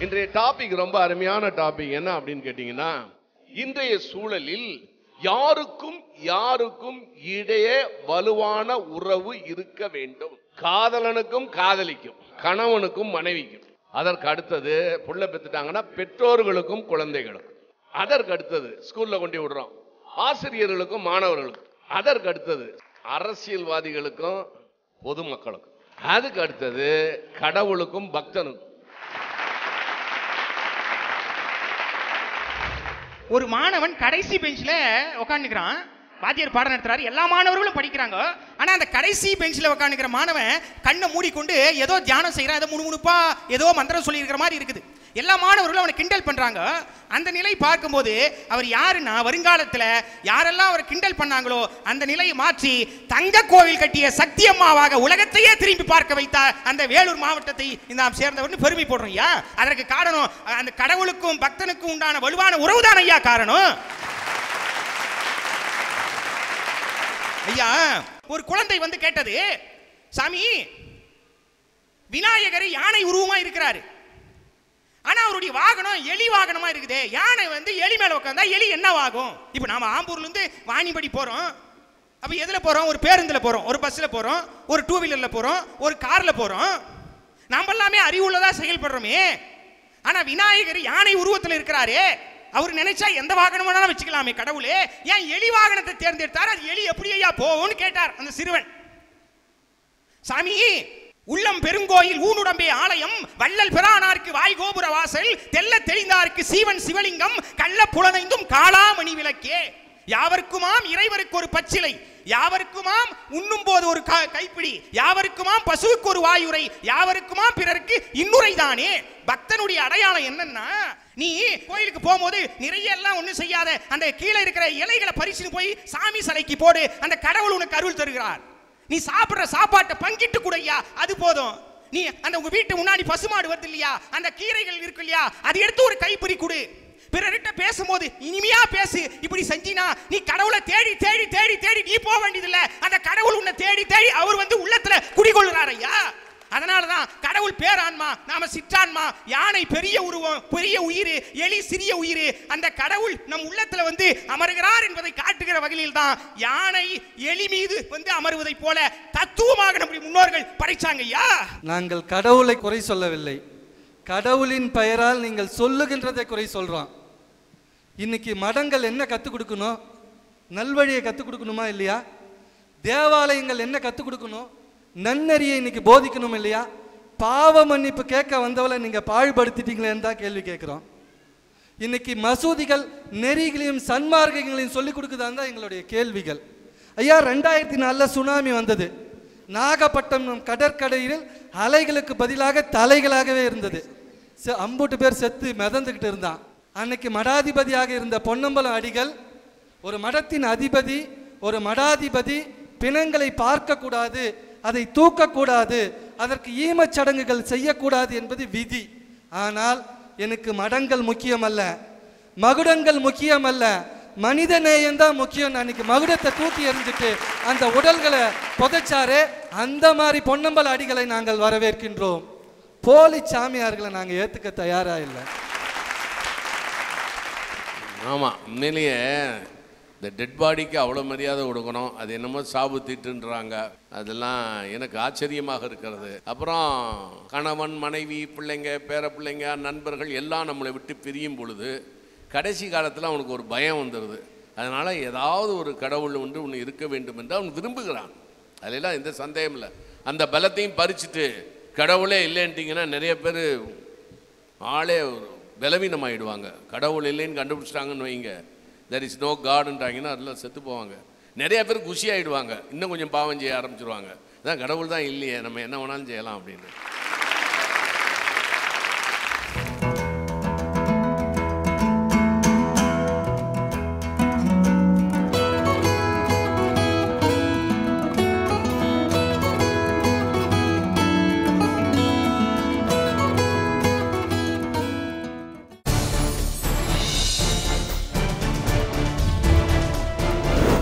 இன்றைய டாபிக் ரொம்ப அருமையான டாபிக் என்ன அப்படின்னு கேட்டீங்கன்னா இன்றைய சூழலில் யாருக்கும் யாருக்கும் இடையே வலுவான உறவு இருக்க வேண்டும் காதலனுக்கும் காதலிக்கும் கணவனுக்கும் மனைவிக்கும் அதற்கு அடுத்தது புள்ள பெத்துட்டாங்கன்னா பெற்றோர்களுக்கும் குழந்தைகளுக்கும் அதற்கு அடுத்தது ஸ்கூல்ல கொண்டு விடுறோம் ஆசிரியர்களுக்கும் மாணவர்களுக்கும் அதற்கு அடுத்தது அரசியல்வாதிகளுக்கும் பொதுமக்களுக்கும் அதுக்கு அடுத்தது கடவுளுக்கும் பக்தனுக்கும் ஒரு மாணவன் கடைசி பெஞ்சில் உட்காந்துக்கிறான் வாத்தியார் பாடம் நடத்துறாரு எல்லா மாணவர்களும் படிக்கிறாங்க ஆனா அந்த கடைசி பெஞ்சில் உட்காந்துக்கிற மாணவன் கண்ணை மூடிக்கொண்டு ஏதோ தியானம் செய்யறான் ஏதோ முணுமுணுப்பா ஏதோ மந்திரம் சொல்லியிருக்கிற மாதிரி இருக்குது எல்லா மாணவர்களும் அவனை கிண்டல் பண்றாங்க அந்த நிலை பார்க்கும்போது அவர் யாருன்னா வருங்காலத்துல யாரெல்லாம் அவரை கிண்டல் பண்ணாங்களோ அந்த நிலையை மாற்றி தங்க கோவில் கட்டிய சக்தி அம்மாவாக உலகத்தையே திரும்பி பார்க்க வைத்த அந்த வேலூர் மாவட்டத்தை நாம் சேர்ந்தவர்னு பெருமை போடுறோம் ஐயா அதற்கு காரணம் அந்த கடவுளுக்கும் பக்தனுக்கும் உண்டான வலுவான உறவுதான் ஐயா காரணம் ஐயா ஒரு குழந்தை வந்து கேட்டது சாமி விநாயகர் யானை உருவமா இருக்கிறாரு ஆனா அவருடைய வாகனம் எலி வாகனமா இருக்குதே யானை வந்து எலி மேல உட்காந்தா எலி என்ன ஆகும் இப்போ நாம ஆம்பூர்ல இருந்து வாணிபடி போறோம் அப்ப எதுல போறோம் ஒரு பேருந்துல போறோம் ஒரு பஸ்ல போறோம் ஒரு டூ வீலர்ல போறோம் ஒரு கார்ல போறோம் நாம எல்லாமே அறிவுள்ளதா செயல்படுறோமே ஆனா விநாயகர் யானை உருவத்துல இருக்கிறாரே அவர் நினைச்சா எந்த வாகனம் வேணாலும் வச்சுக்கலாமே கடவுளே ஏன் எலி வாகனத்தை தேர்ந்தெடுத்தார் அது எலி எப்படி ஐயா போகும்னு கேட்டார் அந்த சிறுவன் சாமி உள்ளம் பெருங்கோயில் ஊனுடம்பே ஆலயம் வள்ளல் பிரானார்க்கு வாய் கோபுர வாசல் தெல்ல தெளிந்தார்க்கு சீவன் சிவலிங்கம் கள்ள புலனைந்தும் காளாமணி விளக்கே யாவருக்குமாம் இறைவருக்கு ஒரு பச்சிலை யாவருக்குமாம் உண்ணும் போது ஒரு க- கைப்பிடி யாவருக்குமாம் பசுவுக்கு ஒரு வாயுரை யாவருக்குமாம் பிறருக்கு இன்னுரை தானே பக்தனுடைய அடையாளம் என்னன்னா நீ கோயிலுக்கு போகும்போது நிறைய எல்லாம் ஒண்ணும் செய்யாத அந்த கீழே இருக்கிற இலைகளை பறிச்சுன்னு போய் சாமி சிலைக்கு போடு அந்த கடவுள் உனக்கு அருள் தருகிறார் நீ சாப்பிடுற சாப்பாட்டை பங்கிட்டு கூட ஐயா அது போதும் நீ அந்த உங்க வீட்டு முன்னாடி பசுமாடு வருது இல்லையா அந்த கீரைகள் இருக்கு இல்லையா அதை எடுத்து ஒரு கைப்பிடி கொடு பிறர்கிட்ட பேசும்போது இனிமையா பேசு இப்படி செஞ்சினா நீ கடவுளை தேடி தேடி தேடி தேடி நீ போக வேண்டியதில்ல அந்த கடவுள் உன்னை தேடி தேடி அவர் வந்து உள்ளத்துல குடிகொள்கிறார் ஐயா அதனாலதான் கடவுள் பேரான்மா நாம சிற்றான்மா யானை பெரிய உருவம் பெரிய உயிர் எலி சிறிய உயிர் அந்த கடவுள் நம் உள்ளத்துல வந்து அமருகிறார் என்பதை காட்டுகிற வகையில் தான் யானை எலி மீது வந்து அமருவதைப் போல தத்துவமாக நம்முடைய முன்னோர்கள் படைச்சாங்க ஐயா நாங்கள் கடவுளை குறை சொல்லவில்லை கடவுளின் பெயரால் நீங்கள் சொல்லுகின்றதை குறை சொல்றோம் இன்னைக்கு மடங்கள் என்ன கற்றுக் கொடுக்கணும் நல்வழியை கற்றுக் கொடுக்கணுமா இல்லையா தேவாலயங்கள் என்ன கற்றுக் கொடுக்கணும் நன்னறியை இன்னைக்கு போதிக்கணும் இல்லையா பாவ மன்னிப்பு கேட்க வந்தவளை நீங்க பாழ்படுத்திட்டீங்களேன்னு தான் கேள்வி கேட்குறோம் இன்னைக்கு மசூதிகள் நெறிகளையும் சன்மார்க்கங்களையும் சொல்லிக் கொடுக்குதான்னு தான் எங்களுடைய கேள்விகள் ஐயா ரெண்டாயிரத்தி நாலில் சுனாமி வந்தது நாகப்பட்டினம் கடற்கரையில் அலைகளுக்கு பதிலாக தலைகளாகவே இருந்தது செ- அம்புட்டு பேர் செத்து மிதந்துக்கிட்டு இருந்தான் அன்னைக்கு மடாதிபதியாக இருந்த பொன்னம்பலம் அடிகள் ஒரு மடத்தின் அதிபதி ஒரு மடாதிபதி பிணங்களை பார்க்கக்கூடாது அதை தூக்கக்கூடாது அதற்கு ஈமச் சடங்குகள் செய்யக்கூடாது என்பது விதி ஆனால் எனக்கு மடங்கள் முக்கியமல்ல மகுடங்கள் முக்கியமல்ல மனித நேயம்தான் முக்கியம் அன்னைக்கு மகுடத்தை தூக்கி எறிஞ்சிட்டு அந்த உடல்களை புதைச்சாரே அந்த மாதிரி பொன்னம்பல அடிகளை நாங்கள் வரவேற்கின்றோம் போலி சாமியார்களை நாங்கள் ஏத்துக்க தயாரா இல்லை ஆமா உண்மையிலேயே இந்த டெட் பாடிக்கு அவ்வளோ மரியாதை கொடுக்கணும் அது என்னமோ சாபு தீட்டுன்றாங்க அதெல்லாம் எனக்கு ஆச்சரியமாக இருக்கிறது அப்புறம் கணவன் மனைவி பிள்ளைங்க பேர பிள்ளைங்க நண்பர்கள் எல்லாம் நம்மளை விட்டு பிரியும் பொழுது கடைசி காலத்தில் அவனுக்கு ஒரு பயம் வந்துடுது அதனால் ஏதாவது ஒரு கடவுள் ஒன்று ஒன்று இருக்க வேண்டும் என்று அவன் விரும்புகிறான் அதெல்லாம் எந்த சந்தேகம் இல்லை அந்த பலத்தையும் பறிச்சுட்டு கடவுளே இல்லைன்ட்டிங்கன்னா நிறைய பேர் ஆளே ஒரு பலவீனமாயிடுவாங்க கடவுள் இல்லைன்னு கண்டுபிடிச்சிட்டாங்கன்னு வைங்க தெர் இஸ் நோ காடுன்றாங்கன்னா அதில் செத்து போவாங்க நிறைய பேர் குஷி ஆயிடுவாங்க இன்னும் கொஞ்சம் பாவம் செய்ய ஆரம்பிச்சிருவாங்க அதான் கடவுள் தான் இல்லையே நம்ம என்ன வேணாலும் செய்யலாம் அப்படின்னு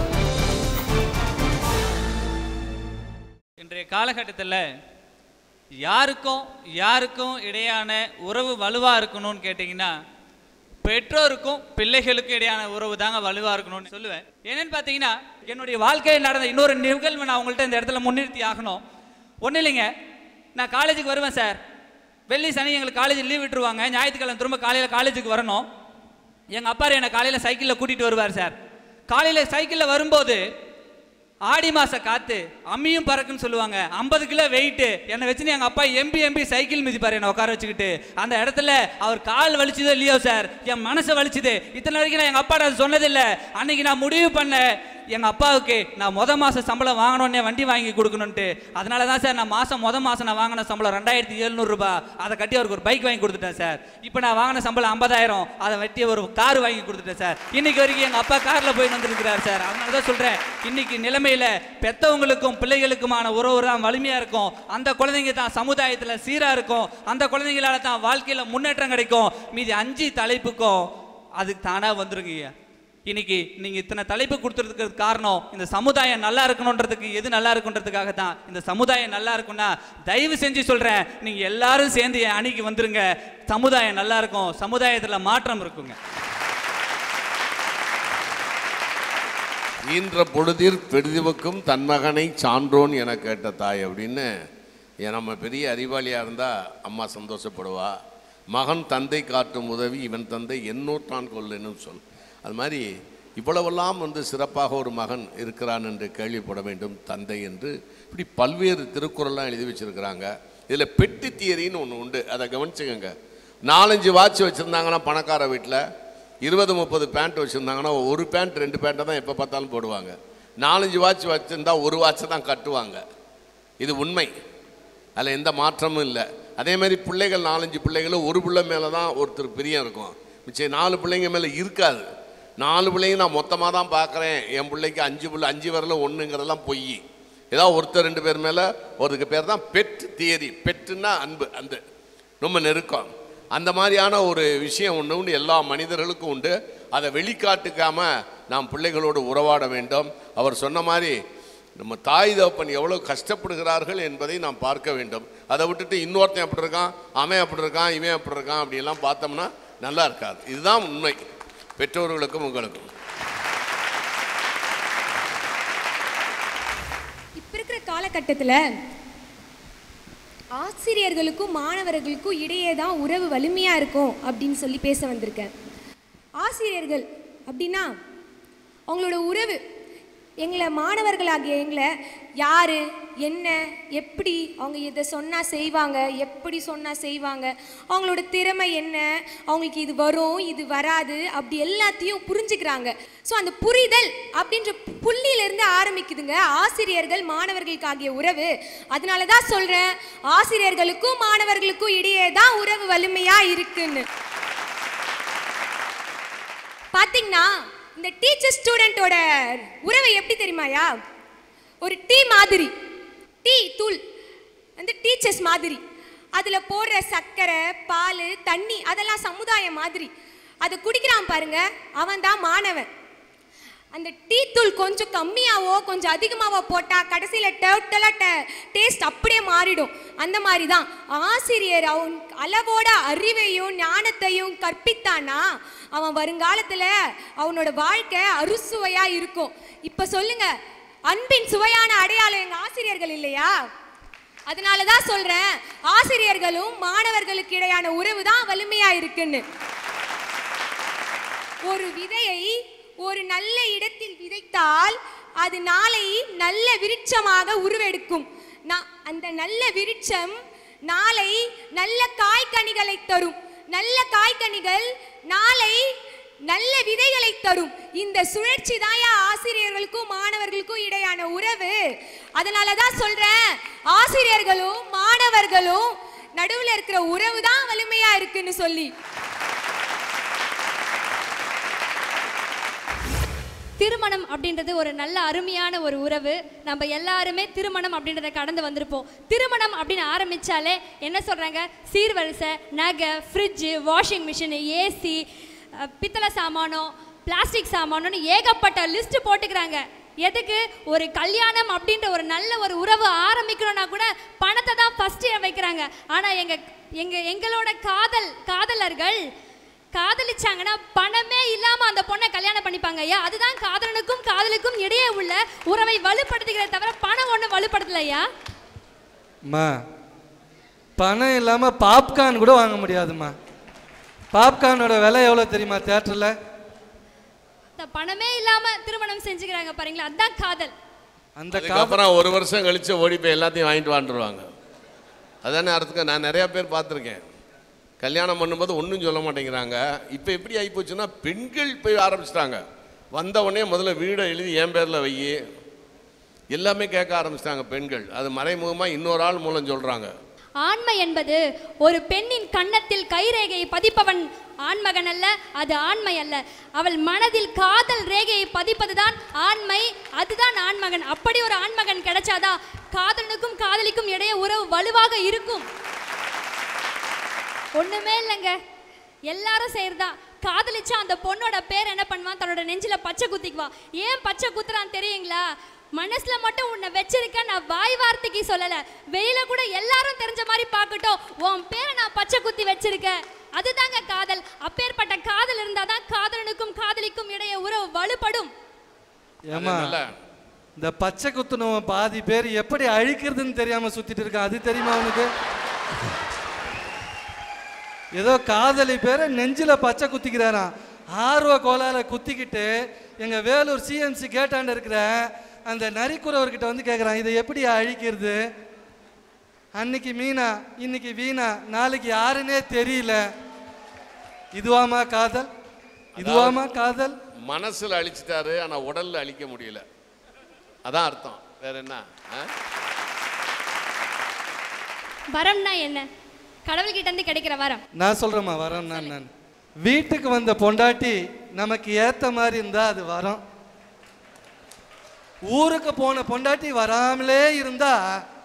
இன்றைய காலகட்டத்தில் யாருக்கும் யாருக்கும் இடையான உறவு வலுவாக இருக்கணும்னு கேட்டிங்கன்னா பெற்றோருக்கும் பிள்ளைகளுக்கும் இடையான உறவு தாங்க வலுவாக இருக்கணும்னு சொல்லுவேன் என்னன்னு பார்த்தீங்கன்னா என்னுடைய வாழ்க்கையில் நடந்த இன்னொரு நிகழ்வு நான் உங்கள்கிட்ட இந்த இடத்துல முன்னிறுத்தி ஆகணும் ஒன்றும் இல்லைங்க நான் காலேஜுக்கு வருவேன் சார் வெள்ளி சனி எங்களுக்கு காலேஜ் லீவ் விட்டுருவாங்க ஞாயிற்றுக்கிழமை திரும்ப காலையில் காலேஜுக்கு வரணும் எங்கள் அப்பா என்னை காலையில் சைக்கிளில் கூட்டிகிட்டு வருவார் சார் காலையில் சைக்கிளில் வரும்போது ஆடி மாச காத்து அம்மியும் பறக்குன்னு சொல்லுவாங்க ஐம்பது கிலோ வெயிட்டு என்னை வச்சுன்னு எங்கள் அப்பா எம்பி எம்பி சைக்கிள் மிதிப்பார் என்னை உட்கார வச்சுக்கிட்டு அந்த இடத்துல அவர் கால் வலிச்சதோ இல்லையோ சார் என் மனசை வலிச்சுது இத்தனை வரைக்கும் நான் எங்கள் அப்பா நான் சொன்னதில்லை அன்னைக்கு நான் முடிவு பண்ணேன் எங்கள் அப்பாவுக்கு நான் முத மாதம் சம்பளம் வாங்கணுன்னே வண்டி வாங்கி கொடுக்கணுன்ட்டு அதனால தான் சார் நான் மாதம் முத மாதம் நான் வாங்கின சம்பளம் ரெண்டாயிரத்தி எழுநூறுபா அதை கட்டி அவருக்கு ஒரு பைக் வாங்கி கொடுத்துட்டேன் சார் இப்போ நான் வாங்கின சம்பளம் ஐம்பதாயிரம் அதை வெட்டி ஒரு கார் வாங்கி கொடுத்துட்டேன் சார் இன்னைக்கு வரைக்கும் எங்கள் அப்பா காரில் போய் வந்திருக்கிறார் சார் அதனால தான் சொல்கிறேன் இன்னைக்கு நிலைமையில் பெத்தவங்களுக்கும் பிள்ளைகளுக்குமான உறவு தான் வலிமையாக இருக்கும் அந்த குழந்தைங்க தான் சமுதாயத்தில் சீராக இருக்கும் அந்த குழந்தைங்களால தான் வாழ்க்கையில் முன்னேற்றம் கிடைக்கும் மீதி அஞ்சு தலைப்புக்கும் அதுக்கு தானாக வந்துருங்க இன்னைக்கு நீங்க இத்தனை தலைப்பு கொடுத்துறதுக்கு காரணம் இந்த சமுதாயம் நல்லா இருக்கணுன்றதுக்கு எது நல்லா இருக்குன்றதுக்காக தான் இந்த சமுதாயம் நல்லா இருக்கும்னா தயவு செஞ்சு சொல்றேன் நீங்க எல்லாரும் சேர்ந்து என் அணிக்கு வந்துருங்க சமுதாயம் நல்லா இருக்கும் சமுதாயத்துல மாற்றம் இருக்குங்க ஈன்ற பொழுதில் பெரிதுவுக்கும் தன் மகனை சான்றோன் என கேட்ட தாய் அப்படின்னு ஏன் நம்ம பெரிய அறிவாளியாக இருந்தால் அம்மா சந்தோஷப்படுவா மகன் தந்தை காட்டும் உதவி இவன் தந்தை எண்ணூற்றான் கொல்லுன்னு சொல் அது மாதிரி இவ்வளவெல்லாம் வந்து சிறப்பாக ஒரு மகன் இருக்கிறான் என்று கேள்விப்பட வேண்டும் தந்தை என்று இப்படி பல்வேறு திருக்குறள்லாம் எழுதி வச்சிருக்கிறாங்க இதில் பெட்டி தியரின்னு ஒன்று உண்டு அதை கவனிச்சுக்கோங்க நாலஞ்சு வாட்ச் வச்சுருந்தாங்கன்னா பணக்கார வீட்டில் இருபது முப்பது பேண்ட் வச்சுருந்தாங்கன்னா ஒரு பேண்ட் ரெண்டு பேண்ட்டை தான் எப்போ பார்த்தாலும் போடுவாங்க நாலஞ்சு வாட்ச் வச்சுருந்தா ஒரு வாட்சை தான் கட்டுவாங்க இது உண்மை அதில் எந்த மாற்றமும் இல்லை அதே மாதிரி பிள்ளைகள் நாலஞ்சு பிள்ளைகளும் ஒரு பிள்ளை மேலே தான் ஒருத்தர் பிரியம் இருக்கும் மிச்சம் நாலு பிள்ளைங்க மேலே இருக்காது நாலு பிள்ளைங்க நான் மொத்தமாக தான் பார்க்குறேன் என் பிள்ளைக்கு அஞ்சு பிள்ளை அஞ்சு வரல ஒன்றுங்கிறதெல்லாம் பொய் ஏதாவது ஒருத்தர் ரெண்டு பேர் மேலே ஒருக்கு பேர் தான் பெட் தியரி பெட்டுன்னா அன்பு அந்த ரொம்ப நெருக்கம் அந்த மாதிரியான ஒரு விஷயம் ஒன்று உண்டு எல்லா மனிதர்களுக்கும் உண்டு அதை வெளிக்காட்டுக்காம நாம் பிள்ளைகளோடு உறவாட வேண்டும் அவர் சொன்ன மாதிரி நம்ம தாய் தகப்பன் எவ்வளோ கஷ்டப்படுகிறார்கள் என்பதை நாம் பார்க்க வேண்டும் அதை விட்டுட்டு இன்னொருத்தன் அப்படி இருக்கான் அவன் அப்படி இருக்கான் இவன் அப்படி இருக்கான் அப்படியெல்லாம் பார்த்தோம்னா நல்லா இருக்காது இதுதான் உண்மை பெற்றோர்களுக்கும் உங்களுக்கும் இப்போ இருக்கிற காலகட்டத்தில் ஆசிரியர்களுக்கும் மாணவர்களுக்கும் இடையே தான் உறவு வலிமையாக இருக்கும் அப்படின்னு சொல்லி பேச வந்திருக்கேன் ஆசிரியர்கள் அப்படின்னா அவங்களோட உறவு எங்களை மாணவர்களாகிய எங்களை யார் என்ன எப்படி அவங்க இதை சொன்னால் செய்வாங்க எப்படி சொன்னால் செய்வாங்க அவங்களோட திறமை என்ன அவங்களுக்கு இது வரும் இது வராது அப்படி எல்லாத்தையும் புரிஞ்சுக்கிறாங்க ஸோ அந்த புரிதல் அப்படின்ற புள்ளியிலிருந்து ஆரம்பிக்குதுங்க ஆசிரியர்கள் மாணவர்களுக்காகிய உறவு அதனால தான் சொல்கிறேன் ஆசிரியர்களுக்கும் மாணவர்களுக்கும் இடையே தான் உறவு வலிமையாக இருக்குன்னு பாத்தீங்கன்னா இந்த டீச்சர் ஸ்டூடெண்ட்டோட உறவு எப்படி தெரியுமாயா ஒரு டீ மாதிரி டீ தூள் வந்து டீச்சர்ஸ் மாதிரி அதில் போடுற சர்க்கரை பால் தண்ணி அதெல்லாம் சமுதாயம் மாதிரி அதை குடிக்கிறான் பாருங்க அவன் தான் மாணவன் அந்த டீ தூள் கொஞ்சம் கம்மியாவோ கொஞ்சம் அதிகமாவோ போட்டால் கடைசியில் டோட்டலாக டேஸ்ட் அப்படியே மாறிடும் அந்த மாதிரி தான் ஆசிரியர் அவன் அளவோட அறிவையும் ஞானத்தையும் கற்பித்தானா அவன் வருங்காலத்தில் அவனோட வாழ்க்கை அறுசுவையாக இருக்கும் இப்போ சொல்லுங்க அன்பின் சுவையான அடையாளம் எங்கள் ஆசிரியர்கள் இல்லையா அதனால தான் சொல்கிறேன் ஆசிரியர்களும் மாணவர்களுக்கு இடையான உறவு தான் வலிமையாக இருக்குன்னு ஒரு விதையை ஒரு நல்ல இடத்தில் விதைத்தால் அது நாளை நல்ல விருட்சமாக உருவெடுக்கும் நா- அந்த நல்ல விருட்சம் நாளை நல்ல காய்கனிகளை தரும் நல்ல காய்கனிகள் நாளை நல்ல விதைகளை தரும் இந்த சுழற்சி தாயா ஆசிரியர்களுக்கும் மாணவர்களுக்கும் இடையான உறவு அதனால தான் சொல்றேன் ஆசிரியர்களும் மாணவர்களும் நடுவுல இருக்கிற உறவு தான் வலிமையா இருக்குன்னு சொல்லி திருமணம் அப்படின்றது ஒரு நல்ல அருமையான ஒரு உறவு நம்ம எல்லாருமே திருமணம் அப்படின்றத கடந்து வந்திருப்போம் திருமணம் அப்படின்னு ஆரம்பிச்சாலே என்ன சொல்றாங்க சீர்வரிசை நகை ஃப்ரிட்ஜு வாஷிங் மிஷின் ஏசி பித்தளை சாமானம் பிளாஸ்டிக் சாமானம்னு ஏகப்பட்ட லிஸ்ட் போட்டுக்கிறாங்க எதுக்கு ஒரு கல்யாணம் அப்படின்ற ஒரு நல்ல ஒரு உறவு ஆரம்பிக்கணும்னா கூட பணத்தை தான் ஃபர்ஸ்ட் வைக்கிறாங்க ஆனா எங்க எங்க எங்களோட காதல் காதலர்கள் காதலிச்சாங்கன்னா பணமே இல்லாம அந்த பொண்ணை கல்யாணம் பண்ணிப்பாங்க ஐயா அதுதான் காதலனுக்கும் காதலுக்கும் இடையே உள்ள உறவை வலுப்படுத்துகிறத தவிர பணம் ஒன்றும் வலுப்படுத்தலையா அம்மா பணம் இல்லாமல் பாப்கார்ன் கூட வாங்க முடியாதும்மா பாப்கார்னோட விலை எவ்வளோ தெரியுமா தேட்டரில் இந்த பணமே இல்லாம திருமணம் செஞ்சுக்கிறாங்க பாருங்களா அதுதான் காதல் அந்த காதல் அதுக்கப்புறம் ஒரு வருஷம் கழிச்சு ஓடி போய் எல்லாத்தையும் வாங்கிட்டு வந்துடுவாங்க அதானே அர்த்தம் நான் நிறையா பேர் பார்த்துருக்கேன் கல்யாணம் பண்ணும்போது ஒன்றும் சொல்ல மாட்டேங்கிறாங்க இப்போ எப்படி ஆகிப்போச்சுன்னா பெண்கள் போய் ஆரம்பிச்சிட்டாங்க வந்த உடனே முதல்ல வீடை எழுதி என் பேரில் வை எல்லாமே கேட்க ஆரம்பிச்சிட்டாங்க பெண்கள் அது மறைமுகமாக இன்னொரு ஆள் மூலம் சொல்கிறாங்க ஆண்மை என்பது ஒரு பெண்ணின் கன்னத்தில் கைரேகையை பதிப்பவன் ஆண்மகன் அல்ல அது ஆண்மை அல்ல அவள் மனதில் காதல் ரேகையை பதிப்பதுதான் ஆண்மை அதுதான் ஆண்மகன் அப்படி ஒரு ஆண்மகன் கிடைச்சாதான் காதலனுக்கும் காதலிக்கும் இடையே உறவு வலுவாக இருக்கும் ஒண்ணுமே இல்லைங்க எல்லாரும் செய்யறதா காதலிச்சா அந்த பொண்ணோட பேர் என்ன பண்ணுவான் தன்னோட நெஞ்சில பச்சை குத்திக்குவான் ஏன் பச்சை குத்துறான் தெரியுங்களா மனசுல மட்டும் உன்னை வச்சிருக்க நான் வாய் வார்த்தைக்கு சொல்லல வெளியில கூட எல்லாரும் தெரிஞ்ச மாதிரி பார்க்கட்டும் உன் பேரை நான் பச்சை குத்தி வச்சிருக்கேன் அதுதாங்க காதல் அப்பேற்பட்ட காதல் இருந்தாதான் காதலனுக்கும் காதலிக்கும் இடையே உறவு வலுப்படும் ஏமா நல்ல இந்த பச்சை குத்துனவன் பாதி பேர் எப்படி அழிக்கிறதுன்னு தெரியாம சுத்திட்டு இருக்கான் அது தெரியுமா அவனுக்கு ஏதோ காதலி பேரை நெஞ்சில பச்சை குத்திக்கிறாராம் ஆர்வ கோலால குத்திக்கிட்டு எங்க வேலூர் சிஎம்சி கேட்டாண்ட இருக்கிற அந்த நரிக்குறவர்கிட்ட வந்து கேட்குறான் இதை எப்படி அழிக்கிறது அன்னைக்கு மீனா இன்னைக்கு வீணா நாளைக்கு யாருன்னே தெரியல இதுவாமா காதல் இதுவாமா காதல் மனசில் அழிச்சிட்டாரு ஆனால் உடலில் அழிக்க முடியல அதான் அர்த்தம் வேற என்ன ஆ? வரம்னா என்ன கடவுள்கிட்ட இருந்து கிடைக்கிற வரம் நான் சொல்றேம்மா வரோம் நான் நான் வீட்டுக்கு வந்த பொண்டாட்டி நமக்கு ஏத்த மாதிரி இருந்தா அது வரோம் ஊருக்கு போன பொண்டாட்டி வராமலே இருந்தா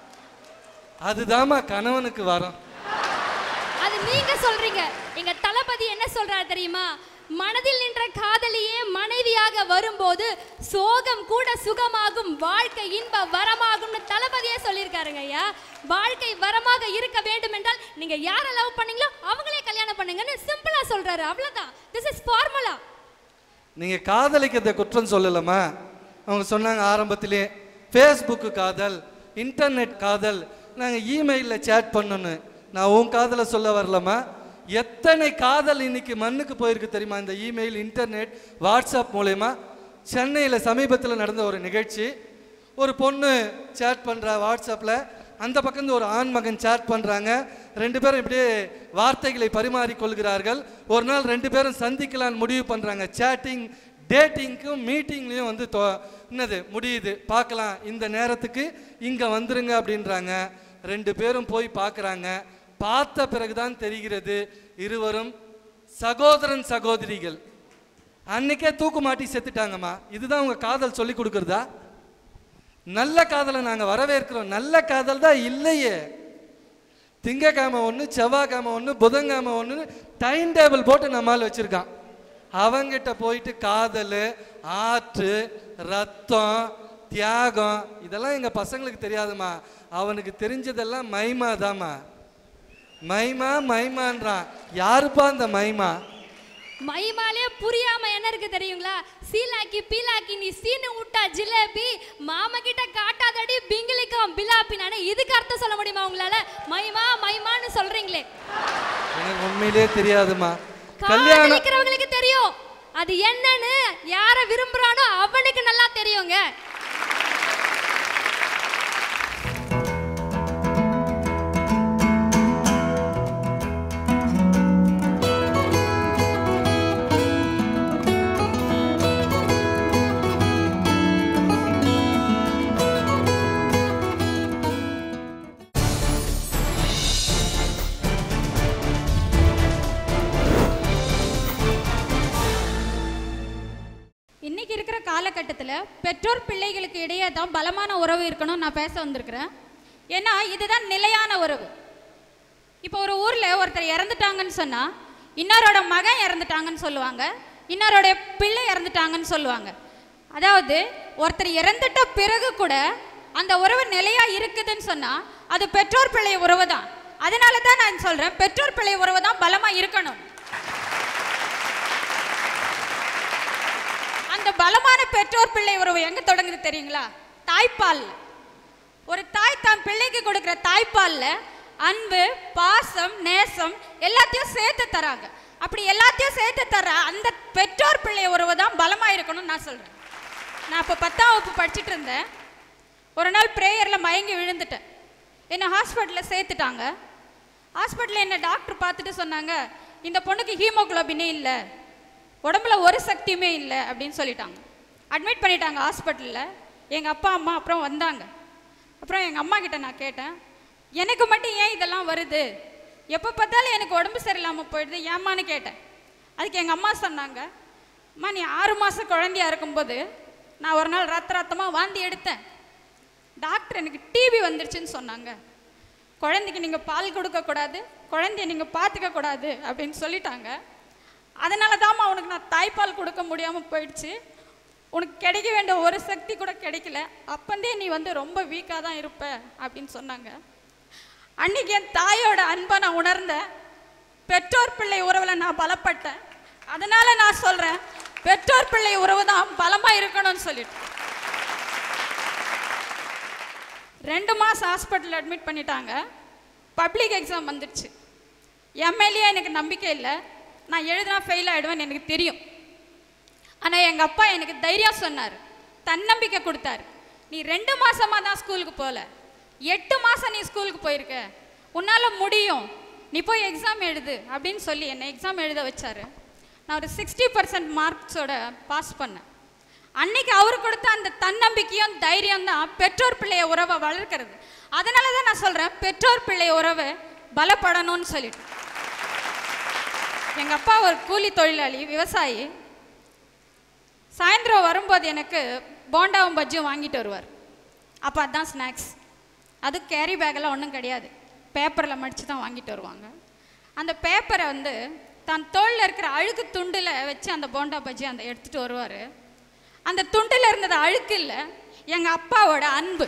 அதுதாம்மா கணவனுக்கு வரம் அது நீங்க சொல்றீங்க எங்க தளபதி என்ன சொல்றாரு தெரியுமா மனதில் நின்ற காதலியே மனைவியாக வரும்போது சோகம் கூட சுகமாகும் வாழ்க்கை இன்ப வரமாகும்னு தளபதியே சொல்லியிருக்காருங்க ஐயா வாழ்க்கை வரமாக இருக்க வேண்டும் என்றால் நீங்க யாரை லவ் பண்ணீங்களோ அவங்களே கல்யாணம் பண்ணுங்கன்னு சிம்பிளா சொல்றாரு அவ்வளவுதான் திஸ் இஸ் ஃபார்முலா நீங்க காதலிக்கிறத குற்றம் சொல்லலாமா அவங்க சொன்னாங்க ஆரம்பத்திலே ஃபேஸ்புக்கு காதல் இன்டர்நெட் காதல் நாங்கள் இமெயிலில் சேட் பண்ணணும் நான் உன் காதலை சொல்ல வரலாமா எத்தனை காதல் இன்னைக்கு மண்ணுக்கு போயிருக்கு தெரியுமா இந்த இமெயில் இன்டர்நெட் வாட்ஸ்அப் மூலயமா சென்னையில் சமீபத்தில் நடந்த ஒரு நிகழ்ச்சி ஒரு பொண்ணு சேட் பண்ணுறா வாட்ஸ்அப்பில் அந்த பக்கம் ஒரு ஆண் மகன் சேட் பண்ணுறாங்க ரெண்டு பேரும் இப்படியே வார்த்தைகளை பரிமாறிக்கொள்கிறார்கள் ஒரு நாள் ரெண்டு பேரும் சந்திக்கலான்னு முடிவு பண்ணுறாங்க சேட்டிங் டேட்டிங்க்கும் மீட்டிங்லேயும் வந்து தொ என்னது முடியுது பார்க்கலாம் இந்த நேரத்துக்கு இங்கே வந்துருங்க அப்படின்றாங்க ரெண்டு பேரும் போய் பார்க்குறாங்க பார்த்த பிறகுதான் தெரிகிறது இருவரும் சகோதரன் சகோதரிகள் அன்னைக்கே தூக்கு மாட்டி செத்துட்டாங்கம்மா இதுதான் உங்க காதல் சொல்லி கொடுக்கறதா நல்ல காதலை நாங்க வரவேற்கிறோம் நல்ல காதல் தான் இல்லையே திங்கக்கிழமை ஒன்று செவ்வாய்க்கிழமை ஒன்று புதன்கிழமை ஒன்று டைம் டேபிள் போட்டு நம்மால் வச்சிருக்கான் அவங்கிட்ட போயிட்டு காதல் ஆற்று ரத்தம் தியாகம் இதெல்லாம் எங்க பசங்களுக்கு தெரியாதுமா அவனுக்கு தெரிஞ்சதெல்லாம் மைமா தாம்மா மைமா மைமான்றான் யாருப்பா அந்த மைமா மைமாலே புரியாம என்ன இருக்கு தெரியுங்களா சீலாக்கி பீலாக்கி நீ சீனு விட்டா ஜிலேபி மாமா கிட்ட காட்டாதடி பிங்கிலிக்கம் பிலாப்பி நானே இதுக்கு அர்த்தம் சொல்ல முடியுமா உங்களால மைமா மைமான்னு சொல்றீங்களே எனக்கு உண்மையிலே தெரியாதுமா கல்யாணம் காதலிக்கிறவங்களுக்கு தெரியும் அது என்னன்னு யார விரும்புறானோ அவனுக்கு நல்லா தெரியுங்க இன்னைக்கு இருக்கிற காலகட்டத்தில் பெற்றோர் பிள்ளைகளுக்கு இடையே தான் பலமான உறவு இருக்கணும்னு நான் பேச வந்திருக்கிறேன் ஏன்னா இதுதான் நிலையான உறவு இப்போ ஒரு ஊரில் ஒருத்தர் இறந்துட்டாங்கன்னு சொன்னால் இன்னொரோட மகன் இறந்துட்டாங்கன்னு சொல்லுவாங்க இன்னொருடைய பிள்ளை இறந்துட்டாங்கன்னு சொல்லுவாங்க அதாவது ஒருத்தர் இறந்துட்ட பிறகு கூட அந்த உறவு நிலையா இருக்குதுன்னு சொன்னா அது பெற்றோர் பிள்ளை உறவு தான் அதனால தான் நான் சொல்றேன் பெற்றோர் பிள்ளை உறவு தான் பலமா இருக்கணும் அந்த பலமான பெற்றோர் பிள்ளை உறவு எங்க தொடங்குது தெரியுங்களா தாய்ப்பால் ஒரு தாய் தான் பிள்ளைக்கு கொடுக்கிற தாய்ப்பால்ல அன்பு பாசம் நேசம் எல்லாத்தையும் சேர்த்து தராங்க அப்படி எல்லாத்தையும் சேர்த்து தர அந்த பெற்றோர் பிள்ளை உறவு தான் பலமா இருக்கணும்னு நான் சொல்றேன் நான் இப்போ பத்தாம் வகுப்பு படிச்சுட்டு இருந்தேன் ஒரு நாள் ப்ரேயரில் மயங்கி விழுந்துட்டேன் என்னை ஹாஸ்பிட்டலில் சேர்த்துட்டாங்க ஹாஸ்பிட்டலில் என்ன டாக்டர் பார்த்துட்டு சொன்னாங்க இந்த பொண்ணுக்கு ஹீமோகுளோபினே இல்லை உடம்புல ஒரு சக்தியுமே இல்லை அப்படின்னு சொல்லிட்டாங்க அட்மிட் பண்ணிட்டாங்க ஹாஸ்பிட்டலில் எங்கள் அப்பா அம்மா அப்புறம் வந்தாங்க அப்புறம் எங்கள் அம்மா கிட்ட நான் கேட்டேன் எனக்கு மட்டும் ஏன் இதெல்லாம் வருது எப்போ பார்த்தாலும் எனக்கு உடம்பு சரியில்லாமல் போயிடுது ஏம்மான்னு கேட்டேன் அதுக்கு எங்கள் அம்மா சொன்னாங்க அம்மா நீ ஆறு மாதம் குழந்தையா இருக்கும்போது நான் ஒரு நாள் ரத்த ரத்தமாக வாந்தி எடுத்தேன் டாக்டர் எனக்கு டிபி வந்துருச்சுன்னு சொன்னாங்க குழந்தைக்கு நீங்கள் பால் கொடுக்கக்கூடாது குழந்தைய நீங்கள் பார்த்துக்க கூடாது அப்படின்னு சொல்லிட்டாங்க அதனால தாம்மா உனக்கு நான் தாய்ப்பால் கொடுக்க முடியாமல் போயிடுச்சு உனக்கு கிடைக்க வேண்டிய ஒரு சக்தி கூட கிடைக்கல அப்பந்தே நீ வந்து ரொம்ப வீக்காக தான் இருப்ப அப்படின்னு சொன்னாங்க அன்னைக்கு என் தாயோட அன்பை நான் உணர்ந்தேன் பெற்றோர் பிள்ளை உறவில் நான் பலப்பட்டேன் அதனால நான் சொல்கிறேன் பெற்றோர் பிள்ளை உறவு தான் பலமாக இருக்கணும்னு சொல்லிட்டு ரெண்டு மாதம் ஹாஸ்பிட்டல் அட்மிட் பண்ணிட்டாங்க பப்ளிக் எக்ஸாம் வந்துடுச்சு எம்எல்ஏ எனக்கு நம்பிக்கை இல்லை நான் எழுதினா ஃபெயில் ஆகிடுவேன்னு எனக்கு தெரியும் ஆனால் எங்கள் அப்பா எனக்கு தைரியம் சொன்னார் தன்னம்பிக்கை கொடுத்தாரு நீ ரெண்டு மாசமா தான் ஸ்கூலுக்கு போகல எட்டு மாதம் நீ ஸ்கூலுக்கு போயிருக்க உன்னால் முடியும் நீ போய் எக்ஸாம் எழுது அப்படின்னு சொல்லி என்னை எக்ஸாம் எழுத வச்சாரு நான் ஒரு சிக்ஸ்டி பர்சன்ட் மார்க்ஸோட பாஸ் பண்ணேன் அன்னைக்கு அவர் கொடுத்த அந்த தன்னம்பிக்கையும் தைரியம் தான் பெற்றோர் பிள்ளைய உறவை வளர்க்கிறது அதனால தான் நான் சொல்கிறேன் பெற்றோர் பிள்ளை உறவை பலப்படணும்னு சொல்லிட்டு எங்கள் அப்பா ஒரு கூலி தொழிலாளி விவசாயி சாயந்தரம் வரும்போது எனக்கு போண்டாவும் பஜ்ஜியும் வாங்கிட்டு வருவார் அப்போ அதான் ஸ்நாக்ஸ் அது கேரி பேக்கெல்லாம் ஒன்றும் கிடையாது பேப்பரில் மடித்து தான் வாங்கிட்டு வருவாங்க அந்த பேப்பரை வந்து தன் தோளில் இருக்கிற அழுக்கு துண்டில் வச்சு அந்த போண்டா பஜ்ஜி அந்த எடுத்துகிட்டு வருவார் அந்த துண்டில் இருந்தது அழுக்கு இல்லை எங்கள் அப்பாவோட அன்பு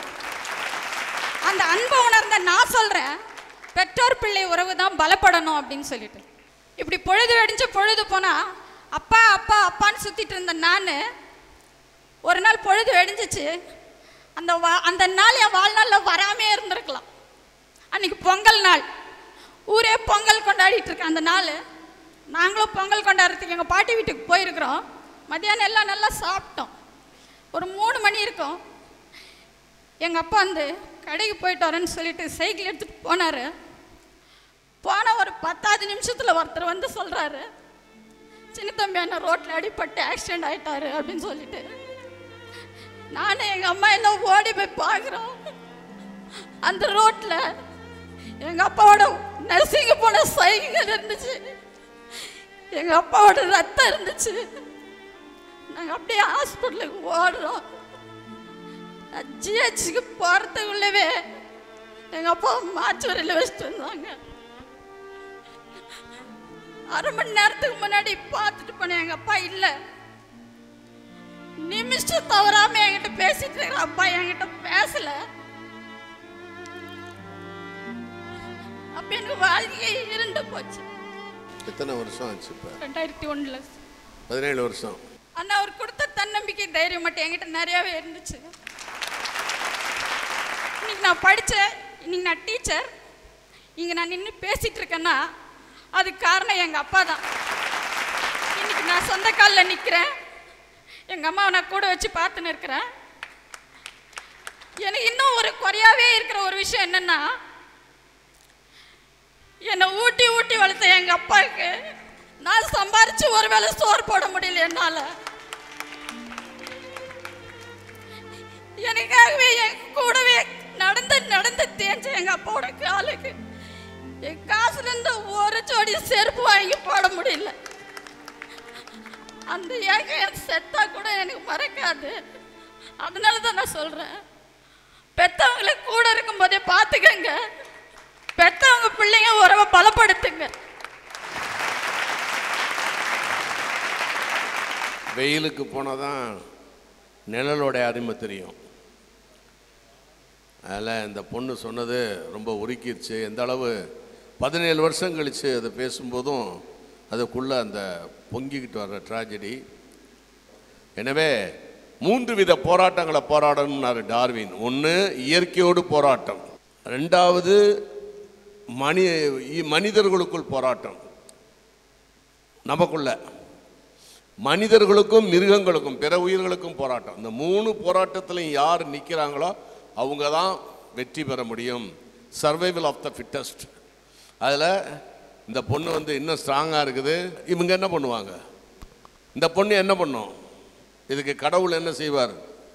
அந்த அன்பை உணர்ந்த நான் சொல்கிறேன் பெற்றோர் பிள்ளை உறவு தான் பலப்படணும் அப்படின்னு சொல்லிட்டு இப்படி பொழுது வெடிஞ்சு பொழுது போனால் அப்பா அப்பா அப்பான்னு சுற்றிட்டு இருந்த நான் ஒரு நாள் பொழுது வெடிஞ்சிச்சு அந்த வா அந்த நாள் என் வாழ்நாளில் வராமே இருந்திருக்கலாம் அன்னைக்கு பொங்கல் நாள் ஊரே பொங்கல் கொண்டாடிட்டு இருக்க அந்த நாள் நாங்களும் பொங்கல் கொண்டாடுறதுக்கு எங்கள் பாட்டி வீட்டுக்கு போயிருக்கிறோம் மத்தியானம் எல்லாம் நல்லா சாப்பிட்டோம் ஒரு மூணு மணி இருக்கும் எங்கள் அப்பா வந்து கடைக்கு போயிட்டு வரேன்னு சொல்லிட்டு சைக்கிள் எடுத்துகிட்டு போனார் போன ஒரு பத்தாவது நிமிஷத்தில் ஒருத்தர் வந்து சொல்கிறாரு சின்ன தம்பி அண்ணன் ரோட்டில் அடிபட்டு ஆக்சிடென்ட் ஆயிட்டாரு அப்படின்னு சொல்லிட்டு நானும் எங்கள் அம்மா எல்லாம் ஓடி போய் பார்க்குறோம் அந்த ரோட்டில் எங்கள் அப்பாவோட நர்சிங்க போன சைக்கிள் இருந்துச்சு எங்கள் அப்பாவோட ரத்தம் இருந்துச்சு நாங்கள் அப்படியே ஹாஸ்பிட்டலுக்கு ஓடுறோம் ஜிஹெச்சுக்கு போகிறதுக்குள்ளவே எங்கள் அப்பா மாச்சுவரையில் வச்சுட்டு வந்தாங்க அரை மணி நேரத்துக்கு முன்னாடி பார்த்துட்டு போனேன் எங்கள் அப்பா இல்லை நிமிஷம் தவறாம என்கிட்ட பேசிட்டு இருக்கிற அப்பா என்கிட்ட பேசல அப்ப எனக்கு வாழ்க்கையே இருண்டு போச்சு எத்தனை வருஷம் ஆச்சு இப்போ ரெண்டாயிரத்தி ஒண்ணுல பதினேழு வருஷம் ஆனா அவர் கொடுத்த தன்னம்பிக்கை தைரியம் மட்டும் என்கிட்ட நிறையவே இருந்துச்சு இன்னைக்கு நான் படித்தேன் இன்னைக்கு நான் டீச்சர் இங்கே நான் நின்று பேசிட்டு இருக்கேன்னா அதுக்கு காரணம் எங்கள் அப்பா தான் இன்னைக்கு நான் சொந்த காலில் நிற்கிறேன் எங்கள் அம்மாவை நான் கூட வச்சு பார்த்துன்னு இருக்கிறேன் எனக்கு இன்னும் ஒரு குறையாவே இருக்கிற ஒரு விஷயம் என்னன்னா என்னை ஊட்டி ஊட்டி வளர்த்த எங்கள் அப்பாவுக்கு நான் சம்பாரிச்சு ஒரு வேளை சோறு போட முடியல என்னால எனக்காகவே என் கூடவே நடந்து நடந்து தேஞ்ச எங்க அப்பாவோட காலுக்கு என் காசுல இருந்து ஒரு ஜோடி செருப்பு வாங்கி போட முடியல அந்த ஏக்கம் என் செத்தா கூட எனக்கு மறக்காது அதனால தான் நான் சொல்றேன் பெத்தவங்களை கூட இருக்கும்போதே பார்த்துக்கங்க பெத்தவங்க பிள்ளைங்க உறவை பலப்படுத்துங்க வெயிலுக்கு போனால் தான் நிழலோட அருமை தெரியும் அதில் இந்த பொண்ணு சொன்னது ரொம்ப உருக்கிருச்சு எந்த அளவு பதினேழு வருஷம் கழித்து அதை பேசும்போதும் அதுக்குள்ளே அந்த பொங்கிக்கிட்டு வர்ற ட்ராஜடி எனவே மூன்று வித போராட்டங்களை போராடணும்னாரு டார்வின் ஒன்று இயற்கையோடு போராட்டம் ரெண்டாவது மனி இ- மனிதர்களுக்குள் போராட்டம் நமக்குள்ள மனிதர்களுக்கும் மிருகங்களுக்கும் பிற உயிர்களுக்கும் போராட்டம் இந்த மூணு போராட்டத்திலையும் யார் நிற்கிறாங்களோ அவங்க தான் வெற்றி பெற முடியும் சர்வைவல் ஆஃப் த ஃபிட்டஸ்ட் அதில் இந்த பொண்ணு வந்து இன்னும் ஸ்ட்ராங்காக இருக்குது இவங்க என்ன பண்ணுவாங்க இந்த பொண்ணு என்ன பண்ணும் இதுக்கு கடவுள் என்ன செய்வார்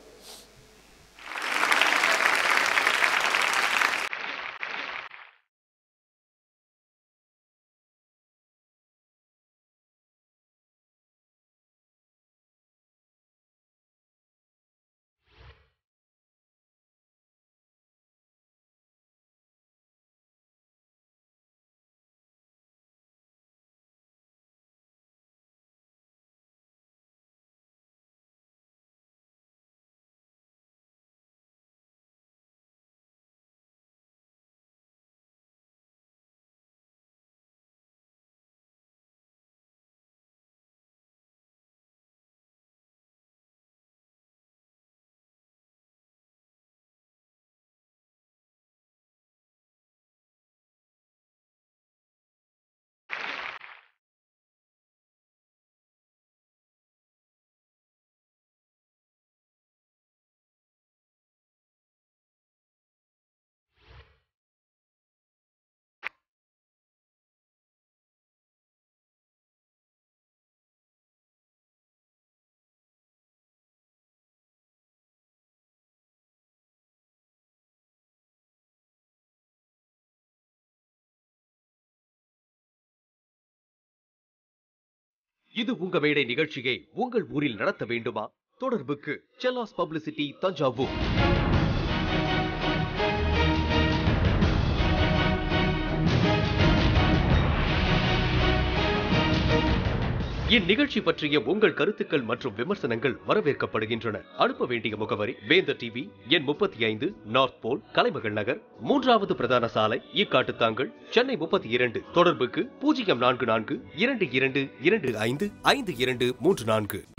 இது உங்க மேடை நிகழ்ச்சியை உங்கள் ஊரில் நடத்த வேண்டுமா தொடர்புக்கு செல்லாஸ் பப்ளிசிட்டி தஞ்சாவூர் இந்நிகழ்ச்சி பற்றிய உங்கள் கருத்துக்கள் மற்றும் விமர்சனங்கள் வரவேற்கப்படுகின்றன அனுப்ப வேண்டிய முகவரி வேந்தர் டிவி எண் முப்பத்தி ஐந்து நார்த் போல் கலைமகள் நகர் மூன்றாவது பிரதான சாலை ஈக்காட்டுத்தாங்கல் சென்னை முப்பத்தி இரண்டு தொடர்புக்கு பூஜ்ஜியம் நான்கு நான்கு இரண்டு இரண்டு இரண்டு ஐந்து ஐந்து இரண்டு மூன்று நான்கு